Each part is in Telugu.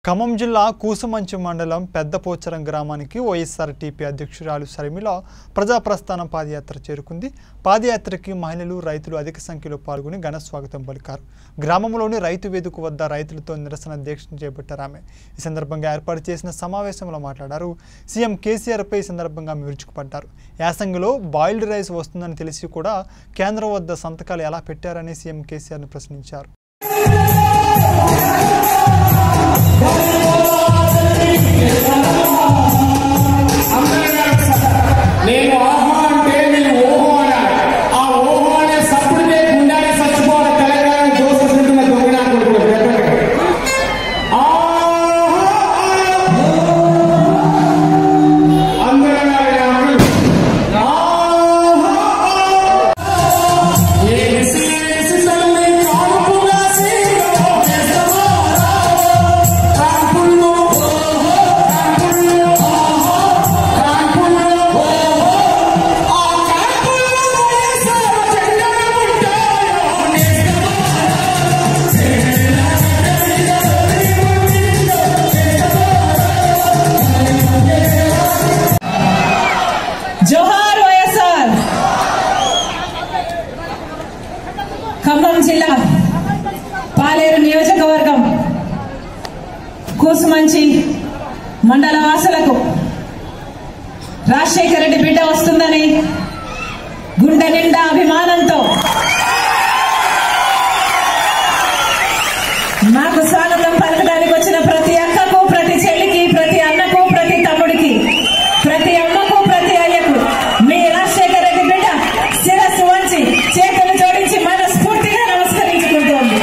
ఖమ్మం జిల్లా కూసుమంచి మండలం పెద్దపోచరం గ్రామానికి వైఎస్ఆర్ టీపీ అధ్యక్షురాలు శర్మిల ప్రజాప్రస్థానం పాదయాత్ర చేరుకుంది పాదయాత్రకి మహిళలు రైతులు అధిక సంఖ్యలో పాల్గొని ఘన స్వాగతం పలికారు గ్రామంలోని రైతు వేదిక వద్ద రైతులతో నిరసన దీక్ష చేపట్టారు ఆమె ఈ సందర్భంగా ఏర్పాటు చేసిన సమావేశంలో మాట్లాడారు సీఎం కేసీఆర్పై ఈ సందర్భంగా విరుచుకుపడ్డారు యాసంగిలో బాయిల్డ్ రైస్ వస్తుందని తెలిసి కూడా కేంద్రం వద్ద సంతకాలు ఎలా పెట్టారని సీఎం కేసీఆర్ను ప్రశ్నించారు నేను ఆహా అంటే నేను ఓహో అనాలి ఆ ఓహో అనే సప్పుడుకే గుండాలి చచ్చిపోవాలి తెలంగాణ దోసుకుంటున్న దొంగనా కొడుకులు చెప్పండి ఆహా అందరూ అనాలి నాకు. ఆహా ఏసి ఏసి తల్లి కానుపుగా సీలో వేసవారా. కాన్పుల్లో ఓహో కాన్పుల్లో ఓహో కాన్పుల్లో ఓహో ఆ కాన్పుల్లో వైఎస్ఆర్ జెండా ఉంటాయో జోహార్ వైఎస్ఆర్ ఖమ్మం జిల్లా పాలేరు నియోజకవర్గం కూసుమంచి మండల వాసులకు రాజశేఖర రెడ్డి బిడ్డ వస్తుందని గుండె నిండా అభిమానంతో నాకు స్వాగతం పలకడానికి వచ్చిన ప్రతి అక్కకు ప్రతి చెల్లికి ప్రతి అన్నకు ప్రతి తమ్ముడికి ప్రతి అమ్మకు ప్రతి అయ్యకు మీ రాజశేఖర రెడ్డి బిడ్డ శిరస్సు వంచి చేతులు జోడించి మనస్ఫూర్తిగా నమస్కరించుకుంటోంది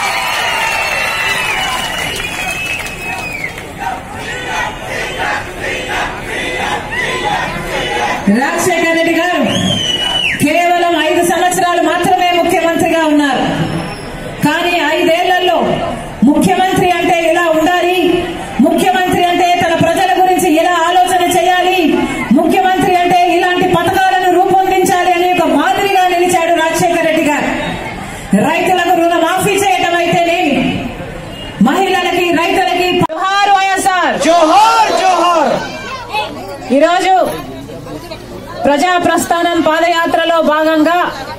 రాజశేఖర రెడ్డి గారు కేవలం ఐదు సంవత్సరాలు మాత్రమే ముఖ్యమంత్రిగా ఉన్నారు కానీ ఐదేళ్లలో ముఖ్యమంత్రి అంటే ఎలా ఉండాలి ముఖ్యమంత్రి అంటే తన ప్రజల గురించి ఎలా ఆలోచన చేయాలి ముఖ్యమంత్రి అంటే ఇలాంటి పథకాలను రూపొందించాలి అనే ఒక మాదిరిగా నిలిచాడు రాజశేఖర రెడ్డి గారు రైతులకు రుణమాఫీ చేయటం అయితేనేమి మహిళలకి రైతులకి జోహార్ వైఎస్ఆర్ జోహార్ జోహార్ ఈరోజు ప్రజా ప్రస్థానం పాదయాత్రలో భాగంగా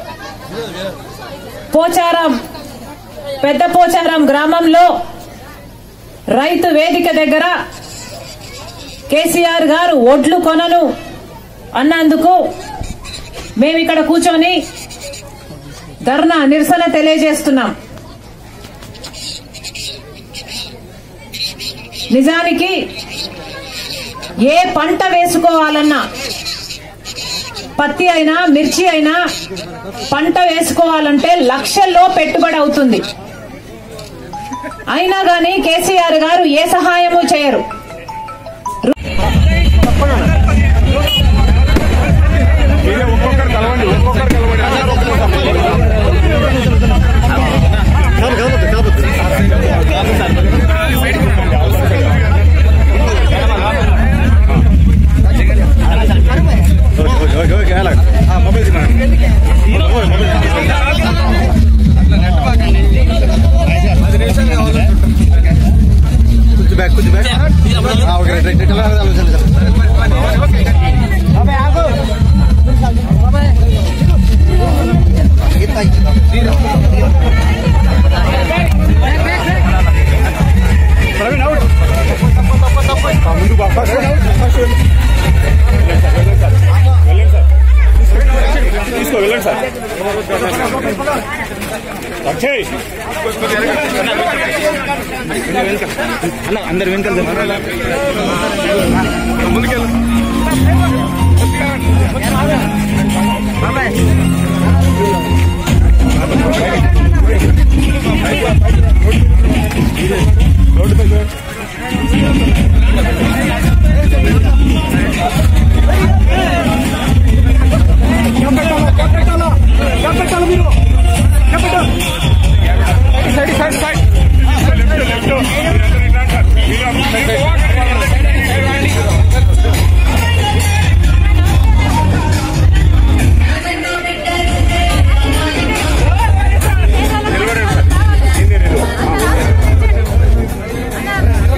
పోచారం పెద్ద పోచారం గ్రామంలో రైతు వేదిక దగ్గర కేసీఆర్ గారు ఒడ్లు కొనను అన్నందుకు మేము ఇక్కడ కూర్చొని ధర్నా నిరసన తెలియజేస్తున్నాం నిజానికి ఏ పంట వేసుకోవాలన్నా పత్తి అయినా మిర్చి అయినా పంట వేసుకోవాలంటే లక్షల్లో పెట్టుబడి అవుతుంది అయినా గాని కేసీఆర్ గారు ఏ సహాయము చేయరు మీరే ఒక్కొక్కరు కలవండి ఒక్కొక్కరు కలవండి అందరూ ఒక్కొక్కరు कुछ बैक कुछ बैक हाँ ओके राइट राइट चलो चलो चलो चलो ప్రవీణ్ అవుట్ ముందు బాబా వెళ్ళండి సార్ తీసుకో వెళ్ళండి సార్ అక్షయ్ అన్న అందరు వెనుకలు ముందుకెళ్ళు రోడ్డు పై సైడ్ సైడ్ సైడ్ లెఫ్ట్ నిలబడండి సార్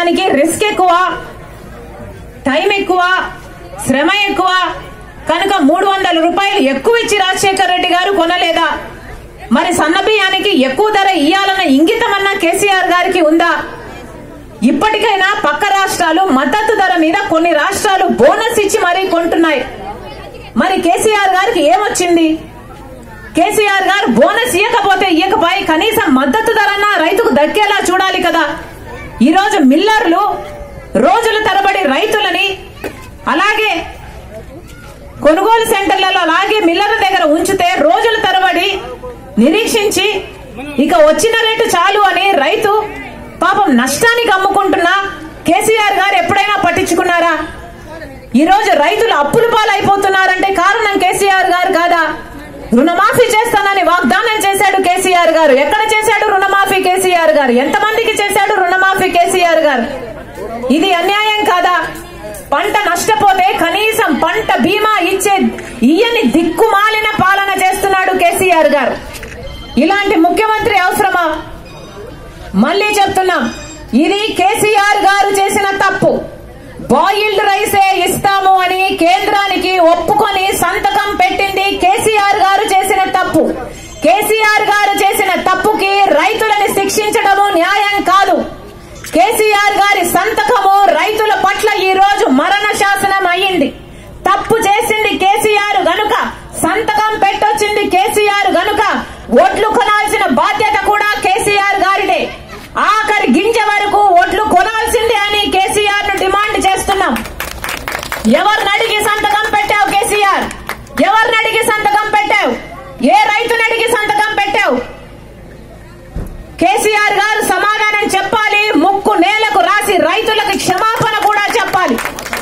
దానికి రిస్క్ ఎక్కువ టైం ఎక్కువ శ్రమ ఎక్కువ కనుక మూడు వందల రూపాయలు ఎక్కువ ఇచ్చి రాజశేఖర రెడ్డి గారు కొనలేదా మరి సన్న బియ్యానికి ఎక్కువ ధర ఇయ్యాలన్న ఇంగితమన్నా కేసీఆర్ గారికి ఉందా ఇప్పటికైనా పక్క రాష్ట్రాలు మద్దతు ధర మీద కొన్ని రాష్ట్రాలు బోనస్ ఇచ్చి మరీ కొంటున్నాయి మరి కేసీఆర్ గారికి ఏమొచ్చింది కేసీఆర్ గారు బోనస్ ఇవ్వకపోతే ఇవ్వకపోయి కనీసం మద్దతు ధరన్నా రైతుకు దక్కేలా చూడాలి కదా ఈ రోజు మిల్లర్లు రోజుల తరబడి రైతులని అలాగే కొనుగోలు సెంటర్లలో అలాగే మిల్లర్ల దగ్గర ఉంచితే రోజుల తరబడి నిరీక్షించి ఇక వచ్చిన రేటు చాలు అని రైతు పాపం నష్టానికి అమ్ముకుంటున్నా కేసీఆర్ గారు ఎప్పుడైనా పట్టించుకున్నారా ఈ రోజు రైతులు అప్పుల పాలైపోతున్నారంటే కారణం కేసీఆర్ గారు కాదా రుణమాఫీ చేస్తానని వాగ్దానం చేశాడు కేసీఆర్ గారు ఎక్కడ చేశాడు రుణమాఫీ కేసీఆర్ గారు ఎంతమందికి చేశాడు రుణమాఫీ కేసీఆర్ గారు ఇది అన్యాయం కాదా పంట నష్టపోతే కనీసం పంట బీమా ఇచ్చే ఇయ్యని దిక్కుమాలిన పాలన చేస్తున్నాడు కేసీఆర్ గారు ఇలాంటి ముఖ్యమంత్రి అవసరమా మళ్ళీ చెప్తున్నాం ఇది కేసీఆర్ గారు చేసిన తప్పు బాయిల్డ్ రైసే ఇస్తాము అని కేంద్రానికి ఒప్పుకొని సంతకం పెట్టింది కేసీఆర్ గారు చేసిన తప్పు కేసీఆర్ గారు చేసిన తప్పుకి రైతులని శిక్షించడము న్యాయం కాదు కేసీఆర్ గారి సంతకము రైతుల పట్ల ఈ రోజు మరణ శాసనం అయ్యింది తప్పు చేసింది కేసీఆర్ గనుక సంతకం పెట్టొచ్చింది కేసీఆర్ గనుక ఓట్లు కొనాల్సిన బాధ్యత కూడా కేసీఆర్ గారిదే ఆఖరి గింజ వరకు ఓట్లు కొనాల్సిందే అని కేసీఆర్ ను డిమాండ్ చేస్తున్నాం ఎవరిని అడిగి సంతకం పెట్టావు కేసీఆర్ ఎవరిని అడిగి సంతకం పెట్టావు ఏ రైతుని అడిగి సంతకం పెట్టావు కేసీఆర్ గారు సమాధానం చెప్పాలి ముక్కు నేలకు రాసి రైతులకు క్షమాపణ కూడా చెప్పాలి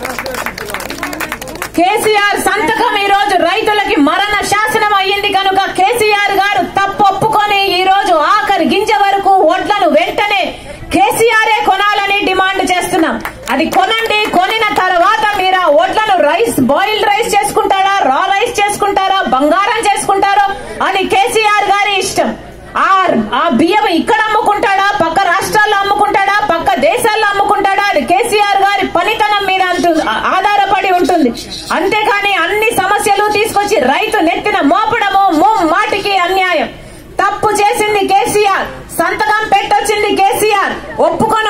కేసీఆర్ సంతకం ఈ రోజు రైతులకి మరణ శాసనం అయ్యింది కనుక కేసీఆర్ గారు తప్పు ఒప్పుకొని ఈ రోజు ఆఖరి గింజ వరకు ఓట్లను వెంటనే కేసీఆరే కొనాలని డిమాండ్ చేస్తున్నాం అది కొనండి కొనిన తర్వాత మీరు ఆ ఓట్లను రైస్ బాయిల్డ్ రైస్ చేసుకుంటారా రా రైస్ చేసుకుంటారా బంగారం చేసుకుంటారో అది కేసీఆర్ గారి ఇష్టం ఆ ఆ బియ్యం ఇక్కడ అమ్ముకుంటాడా పక్క రాష్ట్రాల్లో అమ్ముకుంటాడా పక్క దేశాల్లో అమ్ముకుంటాడా అది కేసీఆర్ గారి పనితనం మీద అంటు ఆధారపడి ఉంటుంది అంతేకాని అన్ని సమస్యలు తీసుకొచ్చి రైతు నెత్తిన మోపడము మాటికి అన్యాయం తప్పు చేసింది కేసీఆర్ సంతకం పెట్టొచ్చింది కేసీఆర్ ఒప్పుకొని